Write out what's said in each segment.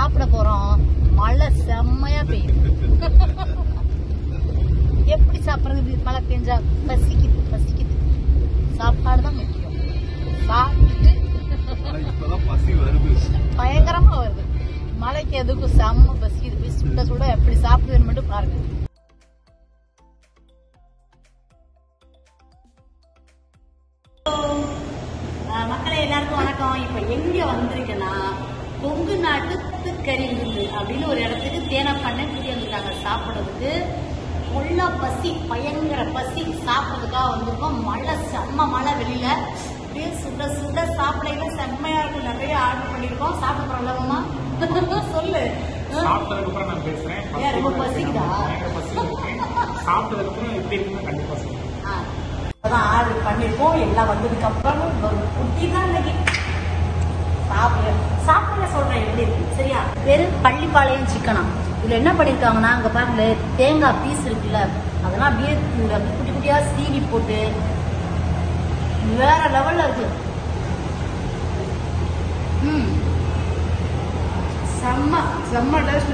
சாப்பிட போறோம் மழை செம்மையா பெய்யுது எப்படி சாப்பிடுறது இப்படி மழை பெஞ்சா பசிக்குது பசிக்குது சாப்பாடு தான் முக்கியம் சாப்பிட்டு ஆனா இப்பதான் பசி வருது பயங்கரமா வருது மழைக்கு எதுக்கும் செம்ம பசிக்குது போய் சுட சுட எப்படி சாப்பிடுதுன்னு மட்டும் பாருங்க ஆஹ் மக்களே எல்லாருக்கும் வணக்கம் இப்ப எங்க வந்திருக்கேன்னா கொங்கு நாட்டு கறி விருந்து அப்படின்னு ஒரு இடத்துக்கு தேனா பண்ண கூட்டி வந்துட்டாங்க சாப்பிடுறதுக்கு கொள்ள பசி பயங்கர பசி சாப்பிடுறதுக்காக வந்திருக்கோம் மழை செம்ம மழை வெளியில அப்படியே சுட சுட சாப்பிடையில செம்மையா இருக்கும் நிறைய ஆர்டர் பண்ணிருக்கோம் சாப்பிட போறோம்லமா சொல்லு சாப்பிட்டதுக்கு அப்புறம் நான் பேசுறேன் ஏன் ரொம்ப பசிக்குதா? பயங்கர பசி இருக்கு. சாப்பிட்டதுக்கு அப்புறம் எப்படி இருக்குன்னு கண்டிப்பா சொல்றேன் ஆ, இப்பதான் ஆர்டர் பண்ணிருக்கோம் எல்லாம் வந்ததுக்கு அப்புறம் ஒரு குட்டி தான் இன்னைக்கு சாப்பிட சாப்பிட சொல்றேன் எப்படி இருக்கு சரியா பேரு பள்ளிப்பாளையம் சிக்கனா இதுல என்ன பண்ணிருக்காங்கன்னா அங்க பாருங்க தேங்காய் பீஸ் இருக்குல்ல அதெல்லாம் அப்படியே அப்படியே குட்டி குட்டியா சீவி போட்டு வேற லெவல்ல இருக்கு ம் செம்ம செம்ம டேஸ்ட்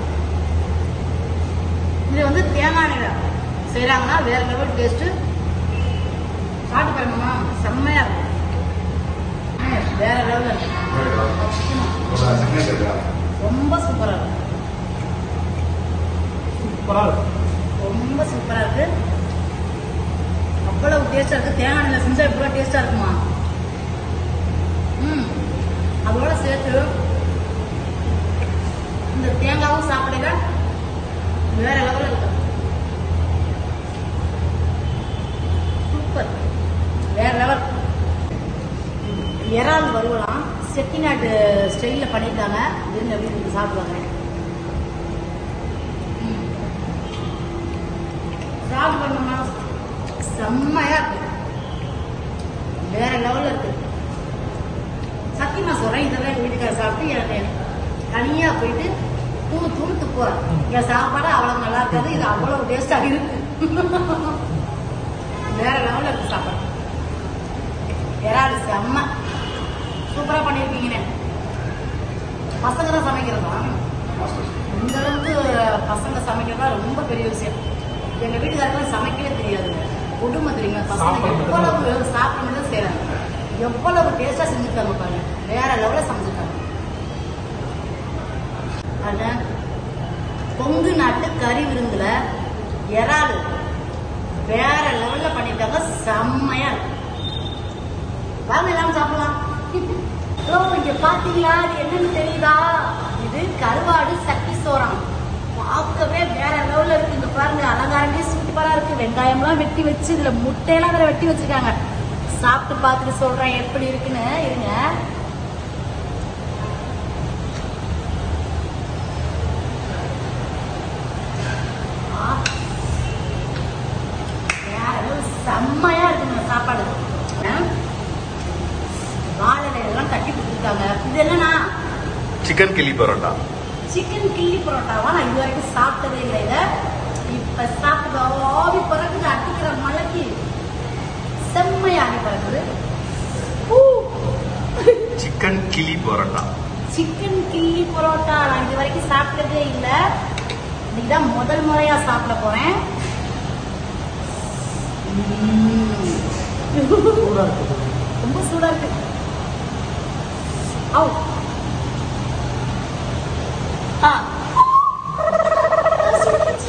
இது வந்து தேங்காய் எண்ணெய் செய்யறாங்கன்னா வேற லெவல் டேஸ்ட் சாப்பிட்டு பாருங்கம்மா செம்மையா இருக்கும் ம், வேற லெவல்ல இருக்கு ரொம்ப சூப்பரா இருக்கு சூப்பரா இருக்கும் ரொம்ப சூப்பரா இருக்கு அவ்வளவு டேஸ்டா இருக்கு தேங்காய் எண்ணெய்ல செஞ்சா இவ்வளவு டேஸ்டா இருக்குமா ம் அதோட சேர்த்து இந்த தேங்காவும் சாப்பிடுங்க வேற லெவல்ல இருக்கு சூப்பர் வேற லெவல் இறால் வருவலாம் செட்டிநாட்டு ஸ்டைலில் பண்ணியிருக்காங்க விருந்து எப்படி இருக்கு சாப்பிடுவாங்க ம். சாப்பிட்டு பண்ணோம்னா செம்மையா இருக்கு வேற லெவல்ல இருக்கு சத்தியமா சொல்றேன் இதெல்லாம் எங்க வீட்டுக்கார சாப்பிட்டு எனக்கு தனியா போயிட்டு தூணு தூணு துப்புவார் என் சாப்பாடு அவ்வளவு நல்லா இருக்காது இது அவ்வளவு டேஸ்டா இருக்கு வேற லெவல்ல இருக்கு சாப்பாடு இறால் செம்ம சூப்பரா பண்ணிருக்கீங்கண்ணே பசங்க தான் சமைக்கிறதா இந்த அளவுக்கு பசங்க சமைக்கிறதா ரொம்ப பெரிய விஷயம் எங்க வீட்டுக்காரங்க சமைக்கவே தெரியாது கொடுமை தெரியுங்க பசங்க சாப்பிட மட்டும் எவ்வளவு சாப்பிட மட்டும் செய்யறாங்க எவ்வளவு டேஸ்டா செஞ்சுருக்காங்க பாருங்க வேற லெவல்ல சமைச்சிருக்காங்க அதான் கொங்கு நாட்டு கறி விருந்துல இறால் வேற லெவல்ல பண்ணிருக்காங்க செம்மையா இருக்கு வாங்க எல்லாம் சாப்பிடலாம் ஹலோ இங்க பாத்தீங்களா இது என்னன்னு தெரியுதா இது கருவாடு சட்டி சோரம் பார்க்கவே வேற லெவல்ல இருக்கு இங்க பாருங்க அலங்காரமே சூப்பரா இருக்கு வெங்காயம்லாம் வெட்டி வச்சு இதுல முட்டையெல்லாம் வேற வெட்டி வச்சிருக்காங்க சாப்பிட்டு பார்த்துட்டு சொல்றேன் எப்படி இருக்குன்னு இருங்க ஆ. வேற level செம்மையா இருக்குங்க சாப்பாடு ஆ? வாழை எல்லாம் தட்டி கொடுத்துருக்காங்க இது என்னன்னா சிக்கன் கிளி பரோட்டா சிக்கன் கிள்ளி பரோட்டாவா நான் இது வரைக்கும் சாப்பிட்டதே இல்லை இதை இப்ப சாப்பிட்டு ஆவி பறக்குது அடிக்கிற மழைக்கு செம்மையா ஆவி பறக்குது ஊ. சிக்கன் கிளி பரோட்டா சிக்கன் கிள்ளி பரோட்டா நான் இது வரைக்கும் சாப்பிட்டதே இல்லை இன்னைக்கு தான் முதல் முறையா சாப்பிட போறேன் உம். சூடா இருக்குது ரொம்ப சூடா இருக்கு ஆவ். ஆ. சுட்டுச்சு.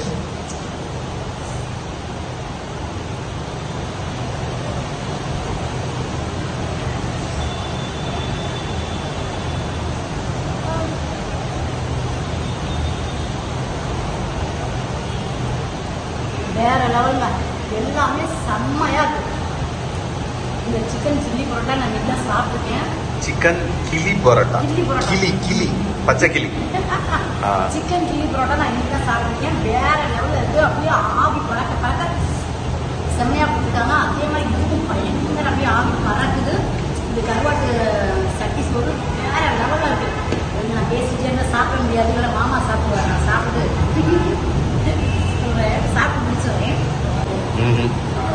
வேற லெவல்ல எல்லாமே செம்மையா இருக்கு இந்த சிக்கன் சில்லி பரோட்டா நான் வீட்டில் சாப்பிட்டுருக்கேன் சிக்கன் கிளி பரோட்டா கிளி பரோட்டா. கிளி கிளி பச்சை கிளி ஆ. சிக்கன் சில்லி பரோட்டா நான் இன்னைக்கு தான் சாப்பிட்டுருக்கேன் வேற லெவலில் இருக்கு அப்படியே ஆவி பறக்க பறக்க செம்மையா கொடுத்துருக்காங்க அதே மாதிரி இதுவும் பயங்கர அப்படியே ஆவி பறக்குது இந்த கருவாட்டு சட்டி சோறு வேற லெவலில் இருக்கு கொஞ்சம் நான் பேசிட்டே இருந்தா சாப்பிட முடியாது இல்லை மாமா சாப்பிடுவார் நான் சாப்பிட்டு சொல்றேன் சாப்பிட்டு முடிச்சிடுறேன் ம்ஹும்.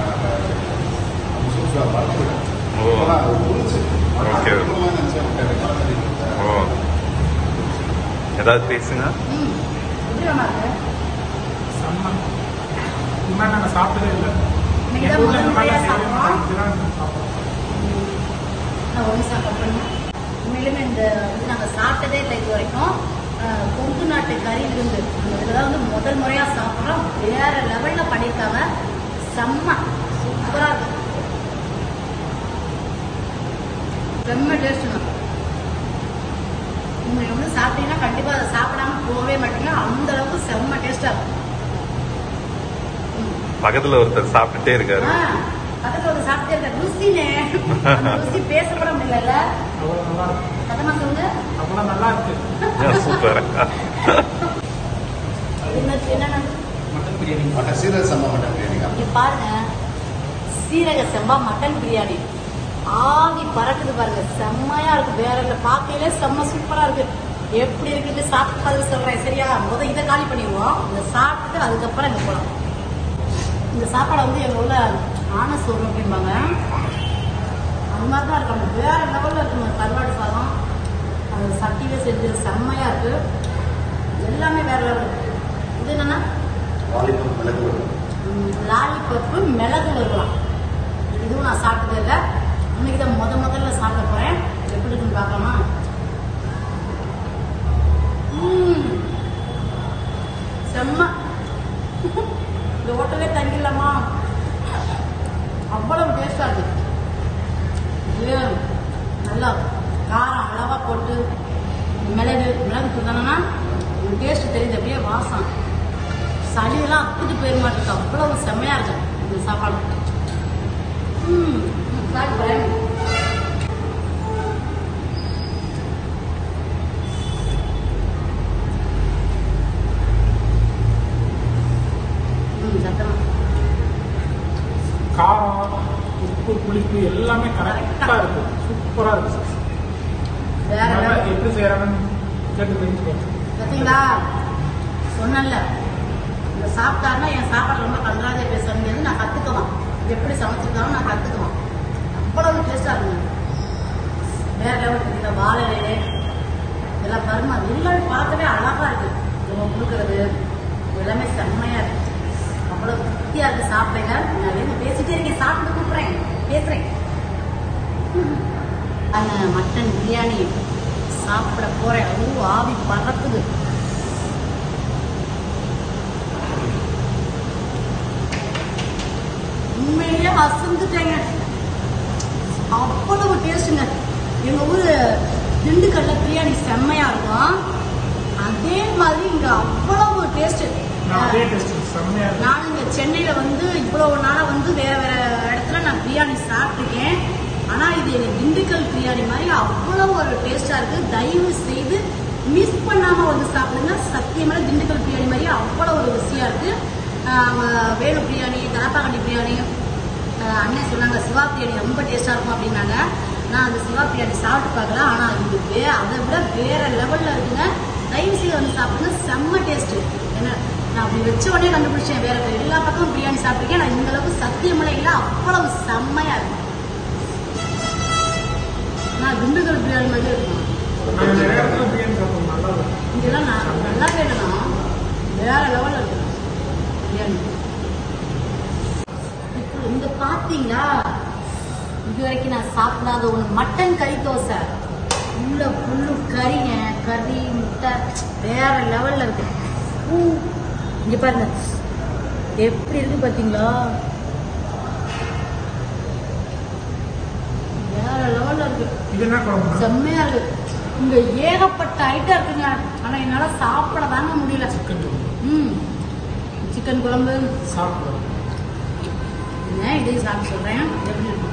ஓ ஓகே ஓ ஏதாவது பேசுங்க ம் எப்படி வேணா இருக்கு செம்ம இந்த மாதிரி நாங்கள் சாப்பிட்டதே இல்லை இன்னைக்கு எங்க தான் ஊர்ல இந்த முதல் முறையா மாதிரி சாப்பிட்றோம் இதுதான் சாப்பிட்றோம் நான் ஒரு நிமிஷம் கட் பண்ணேன் உண்மையிலுமே இந்த இது நாங்கள் சாப்பிட்டதே இல்லை இது வரைக்கும் அஹ், கொங்கு நாட்டு கறி விருந்து அந்த இதில் வந்து முதல் முறையாக சாப்பிட்றோம் வேற லெவலில் பண்ணியிருக்காங்க செம்ம சூப்பராக இருக்கு செம்ம டேஸ்ட்டுங்க நீங்கள் வந்து சாப்பிட்டீங்கன்னா கண்டிப்பாக அதை சாப்பிடாம போகவே மாட்டீங்க அந்த அளவுக்கு செம்ம டேஸ்ட்டாக இருக்கும் ம். பக்கத்துல ஒருத்தர் சாப்பிட்டுட்டே இருக்காரு ஆ, பக்கத்துல ஒரு சாப்பிட்டே இருக்க ருசினே அந்த ருசி பேசப்பட முடியல அவ்வளோ நல்லா இருக்கு சத்தமா சொல்லுங்க அவ்வளோ நல்லா இருக்கு சூப்பர் என்ன என்னன்னா மட்டன் பிரியாணி மட்டன் சீரக சம்பா மட்டன் பிரியாணிக்கா இங்க பாருங்க சீரக செம்பா மட்டன் பிரியாணி ஆவி பறக்குது பாருங்க செம்மையா இருக்கு வேற இல்ல பார்க்கலே செம்ம சூப்பரா இருக்கு எப்படி இருக்குன்னு சாப்பிட்டு பார்த்து சொல்றேன் சரியா முத இதை காலி பண்ணிடுவோம் இதை சாப்பிட்டு அதுக்கப்புறம் இங்க போலாம் இந்த சாப்பாடை வந்து எங்க ஊர்ல ஆன சோறு அப்படிம்பாங்க அந்த மாதிரி தான் இருக்கும் அந்த வேற லெவல்ல இருக்குங்க கருவாடு சாதம் அந்த சட்டியில செஞ்சது செம்மையா இருக்கு எல்லாமே வேற லெவல் இது என்னன்னா வாலிபம் மிளகு வறுவல். லாலிபப்பு மிளகு வருவலாம் இதுவும் நான் சாப்பிட்டது இல்லை இன்னைக்கு தான் முத முதல்ல சாப்பிட போறேன் எப்படி இருக்குன்னு பார்க்கலாமா ம். செம்ம இந்த ஹோட்டலே தங்கிடலாமா அவ்வளவு டேஸ்டா இருக்கு இது நல்லா காரம் அளவா போட்டு மிளகு மிளகு தூக்கணும்னா டேஸ்ட் தெரியுது அப்படியே வாசம் சளியெல்லாம் அப்பிட்டு போயிட மாட்டேங்குது அவ்வளவு செம்மையா இருக்கு இந்த சாப்பாடு ம் சாப்பிட்றேன் ம் சத்தமா காரம் உப்பு புளிப்பு எல்லாமே கரெக்டாக இருக்கு சூப்பராக இருக்கு சார் வேற நல்லா level. எப்படி செய்யறாங்கன்னு கேட்டு தெரிஞ்சுக்கோங்க பார்த்தீங்களா சொன்னேன்ல இந்த சாப்பிட்டாருன்னா என் சாப்பாடு ரொம்ப கன்றாதே பேச முடியாது நான் கற்றுக்குவேன் எப்படி சமைச்சிருக்காலும் நான் கற்றுக்குவேன் அவ்வளவு டேஸ்டாக இருக்குங்க வேற லெவல் இந்த வாழை இலை, இதெல்லாம் பருமா எல்லாமே பார்க்கவே அழகா இருக்கு இவங்க கொடுக்கறது எல்லாமே செம்மையா இருக்கு அவ்வளவு திருப்தியா இருக்கு சாப்பிடுங்க நான் வெளியே பேசிட்டே இருக்கேன் சாப்பிட்டு கூப்பிடுறேன் பேசுறேன் அந்த மட்டன் பிரியாணி சாப்பிட போறேன் அதுவும் ஆவி பறக்குது உண்மையிலேயே அசந்துட்டேங்க அவ்வளவு டேஸ்ட்டுங்க எங்க ஊரு திண்டுக்கல்ல பிரியாணி செம்மையா இருக்கும் அதே மாதிரி இங்க அவ்வளவு டேஸ்ட் நான் அதே டேஸ்ட் செம்மையா இருக்கு நான் இங்க சென்னையில வந்து இவ்வளவு நாளா வந்து வேற வேற இடத்துல நான் பிரியாணி சாப்பிட்டுருக்கேன் ஆனா இது எங்க திண்டுக்கல் பிரியாணி மாதிரி அவ்வளவு ஒரு டேஸ்டா இருக்கு தயவு செய்து மிஸ் பண்ணாம வந்து சாப்பிடுங்க சத்தியமான திண்டுக்கல் பிரியாணி மாதிரி அவ்வளவு ஒரு ருசியா இருக்கு ஆஹ் வேலு பிரியாணி தலப்பாக்கண்டி பிரியாணி ஆஹ் அண்ணன் சொன்னாங்க சிவா பிரியாணி ரொம்ப டேஸ்டா இருக்கும் அப்படின்னாங்க நான் அந்த சிவா பிரியாணி சாப்பிட்டு பார்க்கல ஆனா இது வே அதை விட வேற லெவல்ல இருக்குங்க தயவு செய்து வந்து சாப்பிடுங்க செம்ம டேஸ்ட் என்ன நான் அப்படி வச்ச உடனே கண்டுபிடிச்சேன் வேற எல்லா பக்கமும் பிரியாணி சாப்பிட்டுருக்கேன் நான் இந்த அளவுக்கு சத்தியமலை இல்லை அவ்வளவு செம்மையா இருக்கும் நான் திண்டுக்கல் பிரியாணி மாதிரி இருக்கும் நான் நிறைய இடத்துல பிரியாணி சாப்பிடுவோம் நல்லா இருக்கும் இங்கெல்லாம் நான் நல்லா கேட்டணும் வேற லெவல்ல இருக்கு பிரியாணி இப்போ இந்த பாத்தீங்களா இது வரைக்கும் நான் சாப்பிடாத ஒன்று மட்டன் கறி தோசை உள்ள புல்லு கறிங்க கறி முட்டை வேற லெவல்ல இருக்கு ஊ, இங்க பாருங்க எப்படி இருக்கு பாத்தீங்களா வேற லெவல்ல இருக்கு இது என்ன குழம்பு செம்மையா இருக்கு இங்க ஏகப்பட்ட ஐட்டம் இருக்குங்க ஆனா என்னால சாப்பிட தாங்க முடியல சிக்கன் ம் சிக்கன் குழம்பு சாப்பிடுவோம் என்ன இதையும் சாப்பிட்டு சொல்றேன் எப்படி இருக்கும்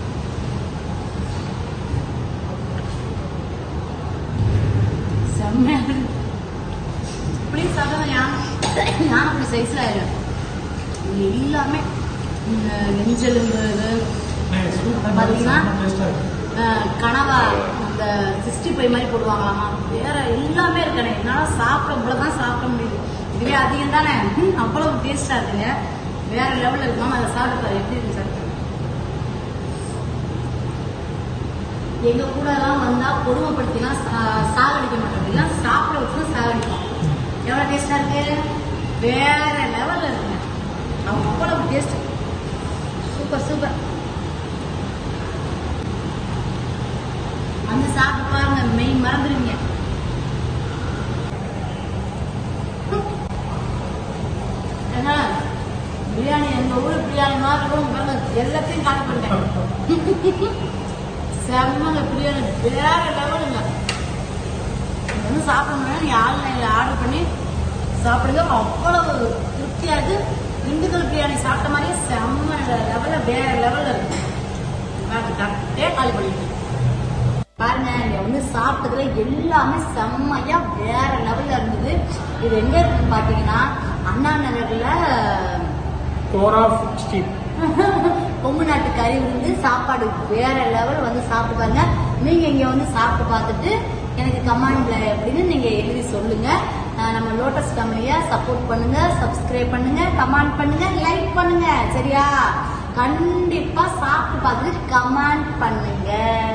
செம்மையா இருக்கு இப்படி சாப்பிட்டா யானை யானை அப்படி சைஸ்ல ஆயிடும் இது எல்லாமே இந்த நெஞ்செலும்பு இது பாத்தீங்களா? டேஸ்டாக இருக்கு அஹ், கனவா அந்த சிக்ஸ்டி ஃபைவ் மாதிரி போடுவாங்களாமா வேற எல்லாமே இருக்கணே என்னால சாப்பிட இவ்வளவுதான் சாப்பிட முடியுது இதுவே அதிகம் தானே ம், அவ்வளவு டேஸ்டா இருக்குங்க வேற லெவல்ல இருக்கும் அதை சாப்பிட்டு பாரு எப்படி இருக்கு சார் எங்க கூட எல்லாம் வந்தா கொடுமைப்படுத்திலாம் சா- சாகடிக்க மாட்டோம் எல்லாம் சாப்பிட வச்சு தான் சாகடிப்போம் எவ்வளவு டேஸ்டா இருக்கு வேற லெவல்ல இருக்குங்க அவ்வளவு டேஸ்ட் சூப்பர் சூப்பர் வந்து சாப்பிட்டு பாருங்க மெய் மறந்துடுவீங்க ஏன்னா பிரியாணி எங்க ஊர் பிரியாணி மாதிரி இருக்கும் பாருங்க எல்லாத்தையும் காலி பண்ணிட்டேன் செம்மங்க பிரியாணி வேற லெவலுங்க இது வந்து சாப்பிடணும்னா நீ ஆன்லைன்ல ஆர்டர் பண்ணி சாப்பிடுங்க அவ்வளவு திருப்தியா இருக்கு திண்டுக்கல் பிரியாணி சாப்பிட்ட மாதிரியே செம்ம லெவல்ல வேற லெவல்ல இருக்கு கரெக்டே காலி பண்ணிட்டு பாருங்க இங்க வந்து சாப்பிட்டதுல எல்லாமே செம்மையா வேற லெவல்ல இருந்தது இது எங்க இருக்குன்னு பாத்தீங்கன்னா அண்ணா நகர்ல கோரா ஃபுட் ஸ்ட்ரீட் கொங்கு நாட்டு கறி விருந்து சாப்பாடு வேற லெவல் வந்து சாப்பிட்டு பாருங்க நீங்க இங்க வந்து சாப்பிட்டு பார்த்துட்டு எனக்கு கமெண்ட்ல எப்படின்னு நீங்க எழுதி சொல்லுங்க அஹ் நம்ம லோட்டஸ் ஃபேமிலிய சப்போர்ட் பண்ணுங்க சப்ஸ்கிரைப் பண்ணுங்க கமெண்ட் பண்ணுங்க லைக் பண்ணுங்க சரியா கண்டிப்பா சாப்பிட்டு பார்த்துட்டு கமெண்ட் பண்ணுங்க